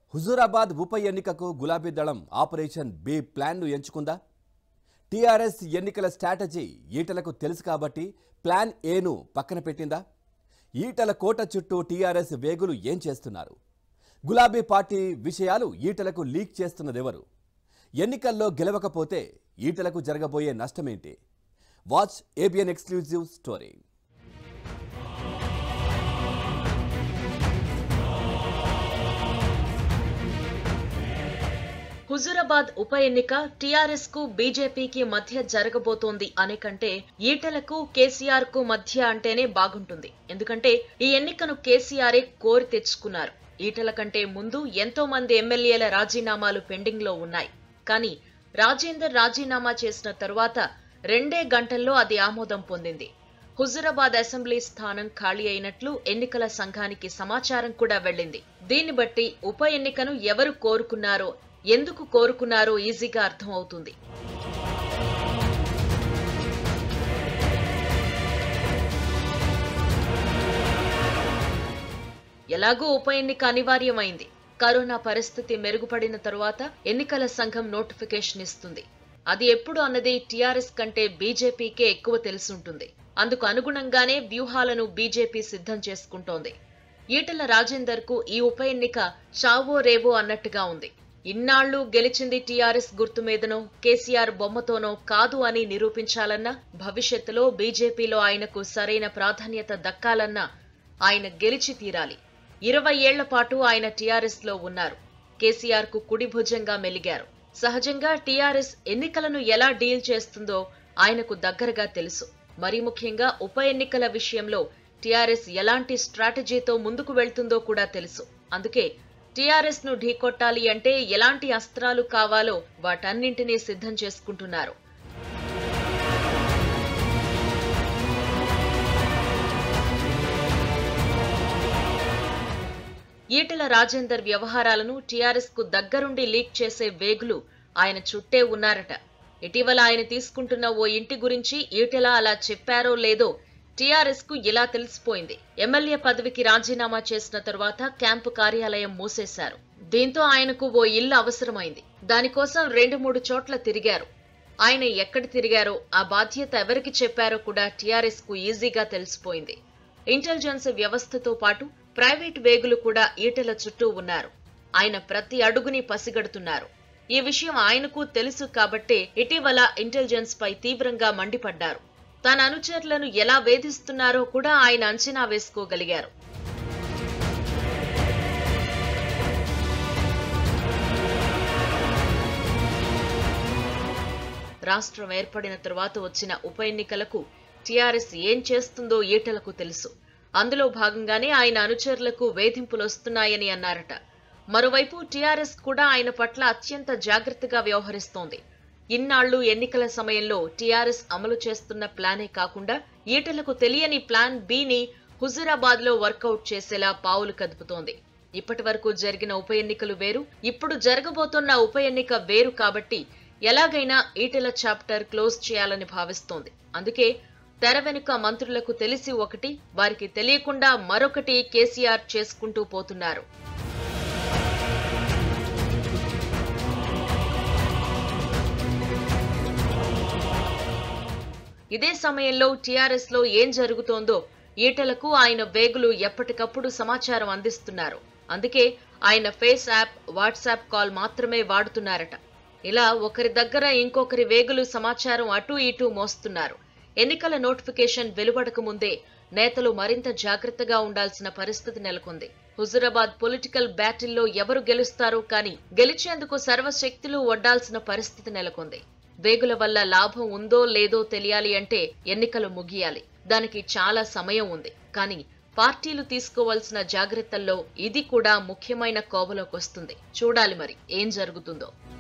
హుజూరాబాద్ ఉప ఎన్నికకు గులాబీ దళం ఆపరేషన్ బి ప్లాన్ను ఎంచుకుందా టీఆర్ఎస్ ఎన్నికల స్ట్రాటజీ ఈటలకు తెలుసు కాబట్టి ప్లాన్ ఏను పక్కన పెట్టిందా ఈటల కోట చుట్టూ టీఆర్ఎస్ వేగులు ఏం చేస్తున్నారు గులాబీ పార్టీ విషయాలు ఈటలకు లీక్ చేస్తున్నదెవరు ఎన్నికల్లో గెలవకపోతే ఈటలకు జరగబోయే నష్టమేంటి watch ABN exclusive story Huzurabad ఉప ఎన్నిక టీఆర్ఎస్ కు బీజేపీకి మధ్య జరగబోతోంది అనే కంటే ఈటలకు కేసీఆర్ కు మధ్య అంటేనే బాగుంటుంది ఎందుకంటే ఈ ఎన్నికను కేసీఆరే కోరి తెచ్చుకున్నారు ఈటల కంటే ముందు ఎంతో మంది ఎమ్మెల్యేల రాజీనామాలు పెండింగ్ లో ఉన్నాయి కానీ రాజేందర్ రాజీనామా చేసిన తరువాత రెండే గంటల్లో అది ఆమోదం పొందింది హుజూరాబాద్ అసెంబ్లీ స్థానం ఖాళీ అయినట్లు ఎన్నికల సంఘానికి సమాచారం కూడా వెళ్ళింది దీన్ని బట్టి ఉప ఎన్నికను ఎవరు కోరుకున్నారో ఎందుకు కోరుకున్నారో ఈజీగా అర్థమవుతుంది ఎలాగూ ఉప ఎన్నిక అనివార్యమైంది కరోనా పరిస్థితి మెరుగుపడిన తరువాత ఎన్నికల సంఘం నోటిఫికేషన్ ఇస్తుంది అది ఎప్పుడు అన్నది టీఆర్ఎస్ కంటే బీజేపీకే ఎక్కువ తెలుసుంటుంది అందుకు అనుగుణంగానే వ్యూహాలను బీజేపీ సిద్ధం చేసుకుంటోంది ఈటల రాజేందర్ కు ఈ ఉప ఎన్నిక చావో రేవో అన్నట్టుగా ఉంది ఇన్నాళ్లు గెలిచింది టీఆర్ఎస్ గుర్తు మీదనో కేసీఆర్ బొమ్మతోనో కాదు అని నిరూపించాలన్నా భవిష్యత్తులో బీజేపీలో ఆయనకు సరైన ప్రాధాన్యత దక్కాలన్నా ఆయన గెలిచి తీరాలి ఇరవై ఏళ్ల పాటు ఆయన టీఆర్ఎస్ లో ఉన్నారు కేసీఆర్ కు కుడి భుజంగా మెలిగారు సహజంగా టీఆర్ఎస్ ఎన్నికలను ఎలా డీల్ చేస్తుందో ఆయనకు దగ్గరగా తెలుసు మరీ ముఖ్యంగా ఉప ఎన్నికల విషయంలో టీఆర్ఎస్ ఎలాంటి స్ట్రాటజీతో ముందుకు వెళ్తుందో కూడా తెలుసు అందుకే టీఆర్ఎస్ ను ఢీకొట్టాలి అంటే ఎలాంటి అస్త్రాలు కావాలో వాటన్నింటినీ సిద్ధం చేసుకుంటున్నారు ఈటల రాజేందర్ వ్యవహారాలను టీఆర్ఎస్ కు దగ్గరుండి లీక్ చేసే వేగులు ఆయన చుట్టే ఉన్నారట ఇటీవల ఆయన తీసుకుంటున్న ఓ ఇంటి గురించి ఈటెల అలా చెప్పారో లేదో టీఆర్ఎస్ కు ఇలా తెలిసిపోయింది ఎమ్మెల్యే పదవికి రాజీనామా చేసిన తరువాత క్యాంపు కార్యాలయం మూసేశారు దీంతో ఆయనకు ఓ ఇల్లు అవసరమైంది దానికోసం రెండు మూడు చోట్ల తిరిగారు ఆయన ఎక్కడ తిరిగారో ఆ బాధ్యత ఎవరికి చెప్పారో కూడా టీఆర్ఎస్ కు ఈజీగా తెలిసిపోయింది ఇంటెలిజెన్స్ వ్యవస్థతో పాటు ప్రైవేట్ వేగులు కూడా ఈటెల చుట్టూ ఉన్నారు ఆయన ప్రతి అడుగుని పసిగడుతున్నారు ఈ విషయం ఆయనకు తెలుసు కాబట్టే ఇటీవల ఇంటెలిజెన్స్ పై తీవ్రంగా మండిపడ్డారు తన అనుచరులను ఎలా వేధిస్తున్నారో కూడా ఆయన అంచనా వేసుకోగలిగారు రాష్ట్రం ఏర్పడిన తరువాత వచ్చిన ఉప ఎన్నికలకు టీఆర్ఎస్ ఏం చేస్తుందో ఈటలకు తెలుసు అందులో భాగంగానే ఆయన అనుచరులకు వేధింపులు వస్తున్నాయని అన్నారట మరోవైపు టీఆర్ఎస్ కూడా ఆయన పట్ల అత్యంత జాగ్రత్తగా వ్యవహరిస్తోంది ఇన్నాళ్లు ఎన్నికల సమయంలో టీఆర్ఎస్ అమలు చేస్తున్న ప్లానే కాకుండా ఈటలకు తెలియని ప్లాన్ బిని హుజూరాబాద్ లో వర్కౌట్ చేసేలా పావులు కదుపుతోంది ఇప్పటి వరకు జరిగిన ఉప ఎన్నికలు వేరు ఇప్పుడు జరగబోతున్న ఉప ఎన్నిక వేరు కాబట్టి ఎలాగైనా ఈటెల చాప్టర్ క్లోజ్ చేయాలని భావిస్తోంది అందుకే తెర వెనుక మంత్రులకు తెలిసి ఒకటి వారికి తెలియకుండా మరొకటి కేసీఆర్ చేసుకుంటూ పోతున్నారు ఇదే సమయంలో టీఆర్ఎస్ లో ఏం జరుగుతోందో ఈటలకు ఆయన వేగులు ఎప్పటికప్పుడు సమాచారం అందిస్తున్నారు అందుకే ఆయన ఫేస్ యాప్ వాట్సాప్ కాల్ మాత్రమే వాడుతున్నారట ఇలా ఒకరి దగ్గర ఇంకొకరి వేగులు సమాచారం అటూ ఇటూ మోస్తున్నారు ఎన్నికల నోటిఫికేషన్ వెలువడక ముందే నేతలు మరింత జాగ్రత్తగా ఉండాల్సిన పరిస్థితి నెలకొంది హుజురాబాద్ పొలిటికల్ బ్యాటిల్లో ఎవరు గెలుస్తారో కానీ గెలిచేందుకు సర్వశక్తులు వడ్డాల్సిన పరిస్థితి నెలకొంది వేగుల వల్ల లాభం ఉందో లేదో తెలియాలి అంటే ఎన్నికలు ముగియాలి దానికి చాలా సమయం ఉంది కానీ పార్టీలు తీసుకోవాల్సిన జాగ్రత్తల్లో ఇది కూడా ముఖ్యమైన కోవలోకి వస్తుంది చూడాలి మరి ఏం జరుగుతుందో